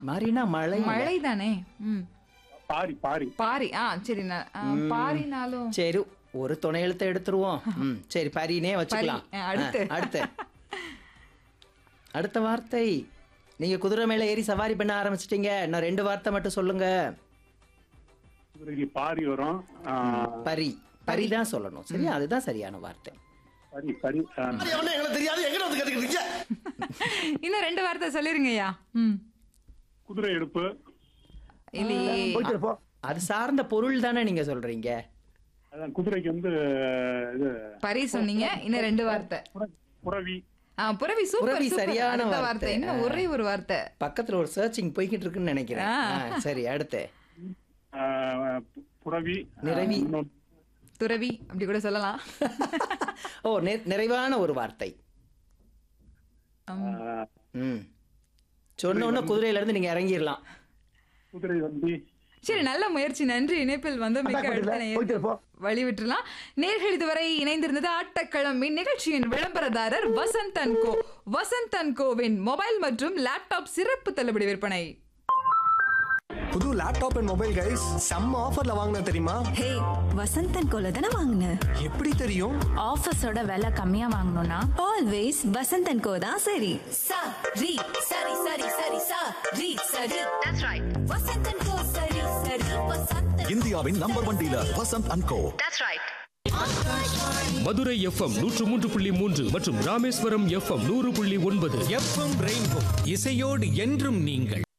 மாறினா மழை இல்ல. மழை தானே ம் பாரி பாரி பாரி ஆ சரி நான் ஆ, பாரினாலும் சரி ஒரு துணை எழுத்தை எடுத்துருவோம் ம் சரி பரினே வச்சுக்கலாம் பரி, ஆ, அடுத்து. ஆ, அடுத்து அடுத்த வார்த்தை நீங்க குதிரை மேல ஏறி சவாரி பண்ண ஆரம்பிச்சிட்டீங்க இன்னும் ரெண்டு வார்த்தை மட்டும் சொல்லுங்க குதிரைக்கு பாரி வரும் ஆ, பரி பரி தான் சொல்லணும் சரியா அதுதான் சரியான வார்த்தை பரி பரி ஆ, எங்களுக்கு தெரியாது எங்க வந்து கேட்டுக்கிட்டீங்க இன்னும் ரெண்டு வார்த்தை சொல்லிருங்கய்யா ம் குதிரை எடுப்பு இல்லையே போயிட்டு போ அது சார்ந்த பொருள் தானே நீங்க சொல்றீங்க அதான் குதிரைக்கு வந்து இது பரி சொன்னீங்க இன்னும் ரெண்டு வார்த்தை புற- புறவி ஆ புறவி சூப்பர் புறவி சூப்பர். சரியான அடுத்த வார்த்தை. வார்த்தை இன்னும் ஒரே ஒரு வார்த்தை பக்கத்துல ஒரு சர்ச்சிங் போய்கிட்டு இருக்குன்னு நினைக்கிறேன் ஆ. ஆ, சரி அடுத்து ஆ, பு- புறவி ஆ, நிறைவி. இன்னொன்னு துறவி அப்படி கூட சொல்லலாம் ஓ நெ- நிறைவான ஒரு வார்த்தை ஆம். ஆ, ம் சொன்ன உடனே குதிரையில இருந்து நீங்க இறங்கிடலாம் குதிரை வண்டி சரி நல்ல முயற்சி நன்றி இணைப்பில் வந்து மிக அதான் அடுத்த போயிட்டு போயிட்டு நேயர் போ. வழி விட்டுலாம் நேர்கள் இதுவரை இணைந்திருந்தது ஆட்டக்களம் இந்நிகழ்ச்சியின் விளம்பரதாரர் Vasanth and co Vasanth and கோவின் மொபைல் மற்றும் லேப்டாப் சிறப்பு தள்ளுபடி விற்பனை புது லேப்டாப் அண்ட் மொபைல் கைஸ் செம்ம ஆஃபர்ல வாங்கின தெரியுமா ஹே வசந்தன் கோல தானே வாங்கின எப்படி தெரியும் ஆஃபீஸோட விலை கம்மியா வாங்கணும்னா ஆல்வேஸ் வசந்தன் கோ தான் சரி சா ரி சரி சரி சரி சா ரி சரி தட்ஸ் ரைட் வசந்தன் கோ சரி சரி வசந்தன் இந்தியாவின் number one dealer Vasanth and co that's right Madurai FM நூற்று மூன்று புள்ளி மூன்று மற்றும் ராமேஸ்வரம் எஃப்எம் நூறு புள்ளி ஒன்பது எஃப்எம் ரெயின்போ இசையோடு என்றும் நீங்கள்